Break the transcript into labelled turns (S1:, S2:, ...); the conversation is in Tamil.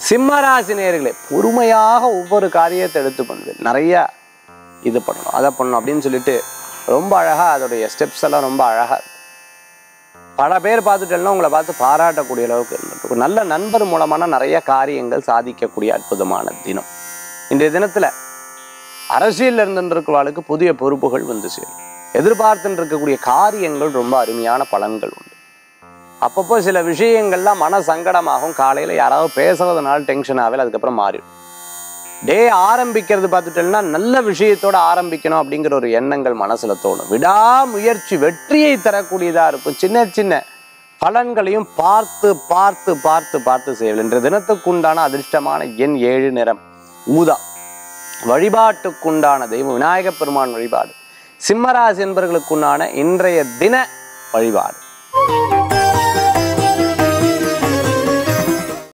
S1: சிம்மராசி நேயர்களே பொறுமையாக ஒவ்வொரு காரியத்தை எடுத்து பண்ணுவேன் நிறைய இது பண்ணணும் அதை பண்ணணும் அப்படின்னு சொல்லிட்டு ரொம்ப அழகா அதோடைய ஸ்டெப்ஸ் எல்லாம் ரொம்ப அழகா இருக்கும். பல பேர் பார்த்துட்டேன்னா உங்களை பார்த்து பாராட்டக்கூடிய அளவுக்கு இருந்துட்டு ஒரு நல்ல நண்பர் மூலமான நிறைய காரியங்கள் சாதிக்கக்கூடிய அற்புதமான தினம் இன்றைய தினத்துல அரசியல் இருந்துருக்கிறவாளுக்கு புதிய பொறுப்புகள் வந்து சேரும் எதிர்பார்த்துட்டு இருக்கக்கூடிய காரியங்கள் ரொம்ப அருமையான பலன்கள் உண்டு அப்பப்போ சில விஷயங்கள்லாம் மன சங்கடமாகும் காலையில் யாராவது பேசுறதுனால டென்ஷன் ஆகல அதுக்கப்புறம் மாறிடும் டே ஆரம்பிக்கிறது பார்த்துட்டோம்னா நல்ல விஷயத்தோட ஆரம்பிக்கணும் அப்படிங்கிற ஒரு எண்ணங்கள் மனசுல தோணும் விடாமுயற்சி வெற்றியை தரக்கூடியதா இருக்கும் சின்ன சின்ன பலன்களையும் பார்த்து பார்த்து பார்த்து பார்த்து செய்யலாம் இன்று தினத்துக்குண்டான அதிர்ஷ்டமான எண் ஏழு நிறம் ஊதா வழிபாட்டுக்குண்டான தெய்வம் விநாயகப் பெருமான் வழிபாடு சிம்மராசி என்பவர்களுக்குண்டான இன்றைய தின வழிபாடு